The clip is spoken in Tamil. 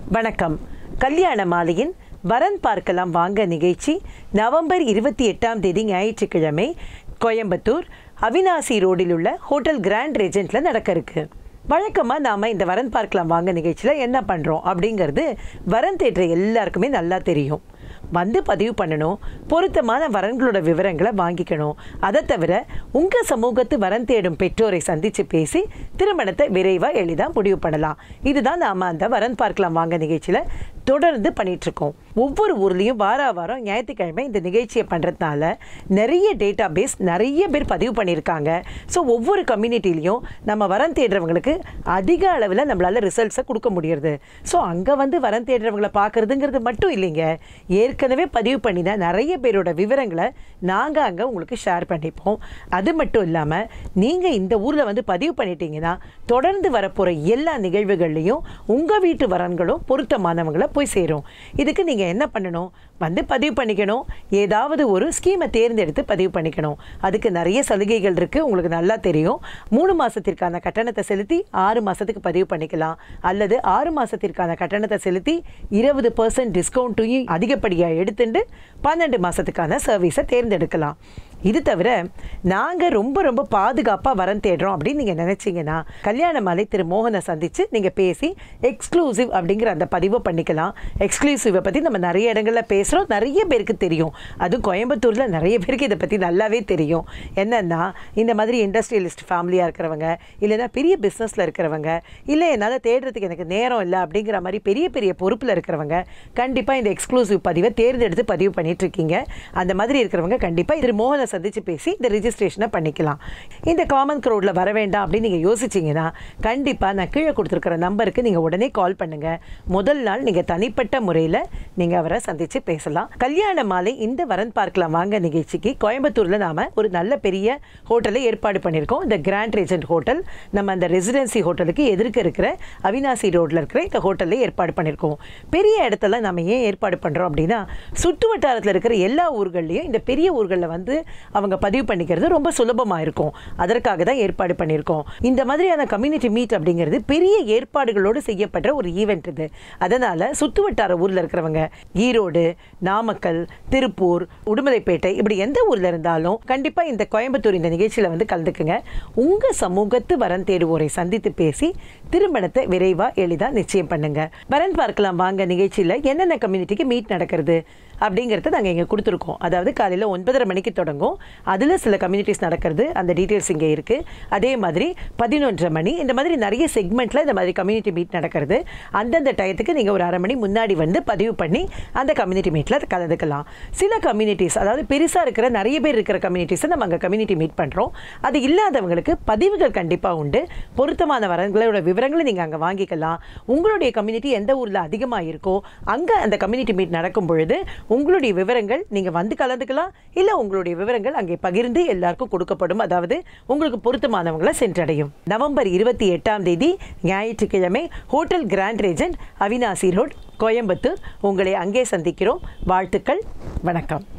வணக்கம் கல்யாண மாலையின் வரன் பார்க்கலாம் வாங்க நிகழ்ச்சி நவம்பர் இருபத்தி எட்டாம் தேதி ஞாயிற்றுக்கிழமை கோயம்புத்தூர் அவினாசி ரோடில் உள்ள ஹோட்டல் கிராண்ட் ரெஜென்ட்ல நடக்க இருக்கு வழக்கமாக நாம் இந்த வரன் பார்க்கலாம் வாங்க நிகழ்ச்சியில் என்ன பண்ணுறோம் அப்படிங்கிறது வரன் தேடுற எல்லாருக்குமே நல்லா தெரியும் வந்து பதிவு பண்ணணும் பொருத்தமான வரன்களோட விவரங்களை வாங்கிக்கணும் அதை தவிர உங்கள் சமூகத்து வரன் தேடும் பெற்றோரை சந்தித்து பேசி திருமணத்தை விரைவாக எளிதாக முடிவு பண்ணலாம் இதுதான் நாம் அந்த வரன் பார்க்கலாம் வாங்க நிகழ்ச்சியில் தொடர்ந்து பண்ணிட்டு இருக்கோம் ஒவ்வொரு ஊர்லேயும் வார வாரம் ஞாயிற்றுக்கிழமை இந்த நிகழ்ச்சியை பண்ணுறதுனால நிறைய டேட்டா பேஸ் நிறைய பேர் பதிவு பண்ணியிருக்காங்க ஸோ ஒவ்வொரு கம்யூனிட்டிலையும் நம்ம வரன் தேடுறவங்களுக்கு அதிக அளவில் நம்மளால் ரிசல்ட்ஸை கொடுக்க முடியுது ஸோ அங்கே வந்து வரன் தேடுறவங்களை பார்க்குறதுங்கிறது மட்டும் இல்லைங்க ஏற்கனவே பதிவு பண்ணின நிறைய பேரோட விவரங்களை நாங்கள் அங்கே உங்களுக்கு ஷேர் பண்ணிப்போம் அது மட்டும் இல்லாமல் நீங்கள் இந்த ஊரில் வந்து பதிவு பண்ணிட்டீங்கன்னா தொடர்ந்து வரப்போகிற எல்லா நிகழ்வுகள்லையும் உங்கள் வீட்டு வரன்களும் பொருத்தமானவங்களை போய் சேரும் இதுக்கு நீங்கள் என்ன பண்ணணும் வந்து பதிவு பண்ணிக்கணும் ஏதாவது ஒரு ஸ்கீமை தேர்ந்தெடுத்து பதிவு பண்ணிக்கணும் அதுக்கு நிறைய சலுகைகள் இருக்குது உங்களுக்கு நல்லா தெரியும் மூணு மாதத்திற்கான கட்டணத்தை செலுத்தி ஆறு மாதத்துக்கு பதிவு பண்ணிக்கலாம் அல்லது ஆறு மாதத்திற்கான கட்டணத்தை செலுத்தி இருபது பர்சன்ட் டிஸ்கவுண்ட்டையும் அதிகப்படியாக எடுத்துட்டு பன்னெண்டு மாதத்துக்கான சர்வீஸை தேர்ந்தெடுக்கலாம் இது தவிர நாங்கள் ரொம்ப ரொம்ப பாதுகாப்பாக வரன் தேடுறோம் அப்படின்னு நீங்கள் நினச்சிங்கன்னா கல்யாண மாலை திரு மோகனை சந்தித்து நீங்கள் பேசி எக்ஸ்க்ளூசிவ் அப்படிங்கிற அந்த பதிவை பண்ணிக்கலாம் எக்ஸ்க்ளூசிவை பற்றி நம்ம நிறைய இடங்களில் பேசுகிறோம் நிறைய பேருக்கு தெரியும் அதுவும் கோயம்புத்தூரில் நிறைய பேருக்கு இதை பற்றி நல்லாவே தெரியும் என்னென்னா இந்த மாதிரி இண்டஸ்ட்ரியலிஸ்ட் ஃபேமிலியாக இருக்கிறவங்க இல்லைன்னா பெரிய பிஸ்னஸில் இருக்கிறவங்க இல்லை என்னால் தேடுறதுக்கு எனக்கு நேரம் இல்லை அப்படிங்கிற மாதிரி பெரிய பெரிய பொறுப்பில் இருக்கிறவங்க கண்டிப்பாக இந்த எக்ஸ்க்ளூசிவ் பதிவை தேர்ந்தெடுத்து பதிவு பண்ணிட்டு இருக்கீங்க அந்த மாதிரி இருக்கிறவங்க கண்டிப்பாக திரு மோகனை சந்தித்து பேசி இந்த ரிஜிஸ்ட்ரேஷனை பண்ணிக்கலாம் இந்த காமன் க்ரௌடில் வர வேண்டாம் அப்படின்னு நீங்கள் யோசிச்சிங்கன்னா கண்டிப்பாக நான் கீழே கொடுத்துருக்கிற நம்பருக்கு நீங்கள் உடனே கால் பண்ணுங்கள் முதல் நாள் நீங்கள் தனிப்பட்ட முறையில் நீங்கள் அவரை சந்தித்து பேசலாம் கல்யாண மாலை இந்த வரன் பார்க்கலாம் வாங்க நிகழ்ச்சிக்கு கோயம்புத்தூரில் நாம் ஒரு நல்ல பெரிய ஹோட்டலை ஏற்பாடு பண்ணியிருக்கோம் இந்த கிராண்ட் ரேஜென்ட் ஹோட்டல் நம்ம அந்த ரெசிடென்சி ஹோட்டலுக்கு எதிர்க்க இருக்கிற அவினாசி ரோட்டில் இருக்கிற இந்த ஹோட்டலில் ஏற்பாடு பண்ணியிருக்கோம் பெரிய இடத்துல நம்ம ஏன் ஏற்பாடு பண்ணுறோம் அப்படின்னா சுற்று வட்டாரத்தில் இருக்கிற எல்லா ஊர்கள்லையும் இந்த பெரிய ஊர்களில் வந்து அவங்க பதிவு பண்ணிக்கிறது ரொம்ப சுலபமாக இருக்கும் அதற்காக தான் ஏற்பாடு பண்ணியிருக்கோம் இந்த மாதிரியான கம்யூனிட்டி மீட் அப்படிங்கிறது பெரிய ஏற்பாடுகளோடு செய்யப்படுற ஒரு ஈவெண்ட் இது அதனால் சுற்று வட்டார ஊரில் இருக்கிறவங்க ஈரோடு நாமக்கல் திருப்பூர் உடுமலைப்பேட்டை இப்படி எந்த ஊரில் இருந்தாலும் கண்டிப்பாக இந்த கோயம்புத்தூர் இந்த நிகழ்ச்சியில் வந்து கலந்துக்குங்க உங்கள் சமூகத்து வரன் தேடுவோரை சந்தித்து பேசி திருமணத்தை விரைவாக எளிதாக நிச்சயம் பண்ணுங்க வரன் பார்க்கலாம் வாங்க நிகழ்ச்சியில் என்னென்ன கம்யூனிட்டிக்கு மீட் நடக்கிறது அப்படிங்கிறத நாங்கள் இங்கே கொடுத்துருக்கோம் அதாவது காலையில் ஒன்பதரை மணிக்கு தொடங்கும் அதில் சில கம்யூனிட்டிஸ் நடக்கிறது அந்த டீட்டெயில்ஸ் இங்கே இருக்குது அதே மாதிரி பதினொன்றரை மணி இந்த மாதிரி நிறைய செக்மெண்ட்டில் இந்த மாதிரி கம்யூனிட்டி மீட் நடக்கிறது அந்தந்த டயத்துக்கு நீங்கள் ஒரு அரை மணி முன்னாடி வந்து பதிவு பண்ணி அந்த கம்யூனிட்டி மீட்டில் கலந்துக்கலாம் சில கம்யூனிட்டிஸ் அதாவது பெருசாக இருக்கிற நிறைய பேர் இருக்கிற கம்யூனிட்டிஸை நம்ம அங்கே கம்யூனிட்டி மீட் பண்ணுறோம் அது இல்லாதவங்களுக்கு பதிவுகள் கண்டிப்பாக உண்டு பொருத்தமான வரங்களோட விவரங்களை நீங்கள் அங்கே வாங்கிக்கலாம் உங்களுடைய கம்யூனிட்டி எந்த ஊரில் அதிகமாக இருக்கோ அங்கே அந்த கம்யூனிட்டி மீட் நடக்கும் பொழுது உங்களுடைய விவரங்கள் நீங்கள் வந்து கலந்துக்கலாம் இல்லை உங்களுடைய விவரங்கள் அங்கே பகிர்ந்து எல்லாருக்கும் கொடுக்கப்படும் அதாவது உங்களுக்கு பொருத்தமானவங்களை சென்றடையும் நவம்பர் இருபத்தி எட்டாம் தேதி ஞாயிற்றுக்கிழமை hotel grand regent Avinashi road Coimbatore உங்களை அங்கே சந்திக்கிறோம் வாழ்த்துக்கள் வணக்கம்